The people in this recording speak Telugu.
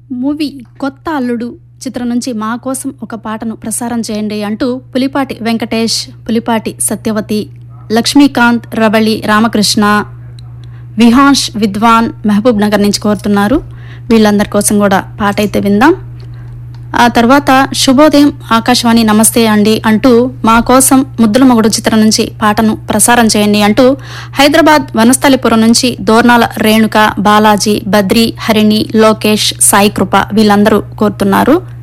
మూవీ కొత్త అల్లుడు చిత్రం నుంచి మా కోసం ఒక పాటను ప్రసారం చేయండి అంటూ పులిపాటి వెంకటేష్ పులిపాటి సత్యవతి లక్ష్మీకాంత్ రవళి రామకృష్ణ విహాష్ విద్వాన్ మహబూబ్ నగర్ నుంచి కోరుతున్నారు వీళ్ళందరి కోసం కూడా పాట అయితే విందాం ఆ తర్వాత శుభోదయం ఆకాశవాణి నమస్తే అండి అంటూ మా కోసం ముద్దుల మొగుడు చిత్రం నుంచి పాటను ప్రసారం చేయండి అంటూ హైదరాబాద్ వనస్థలిపురం నుంచి దోర్నాల రేణుక బాలాజీ బద్రి హరిణి లోకేష్ సాయి కృప వీళ్ళందరూ కోరుతున్నారు